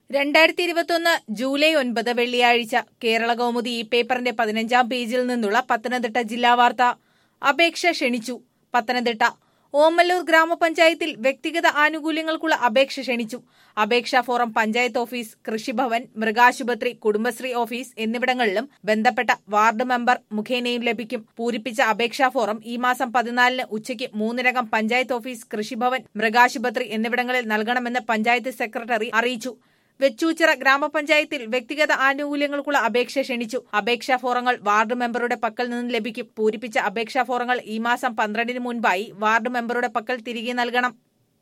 രണ്ടായിരത്തി ഇരുപത്തൊന്ന് ജൂലൈ ഒൻപത് വെള്ളിയാഴ്ച കേരള കൗമുദി ഈ പേപ്പറിന്റെ പതിനഞ്ചാം പേജിൽ നിന്നുള്ള പത്തനംതിട്ട ജില്ലാ വാർത്ത അപേക്ഷ ക്ഷണിച്ചു പത്തനംതിട്ട ഓമല്ലൂർ ഗ്രാമപഞ്ചായത്തിൽ വ്യക്തിഗത ആനുകൂല്യങ്ങൾക്കുള്ള അപേക്ഷ ക്ഷണിച്ചു അപേക്ഷാ ഫോറം പഞ്ചായത്ത് ഓഫീസ് കൃഷിഭവൻ മൃഗാശുപത്രി കുടുംബശ്രീ ഓഫീസ് എന്നിവിടങ്ങളിലും ബന്ധപ്പെട്ട വാർഡ് മെമ്പർ മുഖേനയും ലഭിക്കും പൂരിപ്പിച്ച അപേക്ഷാ ഫോറം ഈ മാസം പതിനാലിന് ഉച്ചയ്ക്ക് മൂന്നിനകം പഞ്ചായത്ത് ഓഫീസ് കൃഷിഭവൻ മൃഗാശുപത്രി എന്നിവിടങ്ങളിൽ നൽകണമെന്ന് പഞ്ചായത്ത് സെക്രട്ടറി അറിയിച്ചു വെച്ചൂച്ചിറ ഗ്രാമപഞ്ചായത്തിൽ വ്യക്തിഗത ആനുകൂല്യങ്ങൾക്കുള്ള അപേക്ഷ ക്ഷണിച്ചു അപേക്ഷാ ഫോറങ്ങൾ വാർഡ് മെമ്പറുടെ പക്കൽ നിന്ന് ലഭിക്കും പൂരിപ്പിച്ച അപേക്ഷാ ഫോറങ്ങൾ ഈ മാസം പന്ത്രണ്ടിന് മുൻപായി വാർഡ് മെമ്പറുടെ പക്കൽ തിരികെ നൽകണം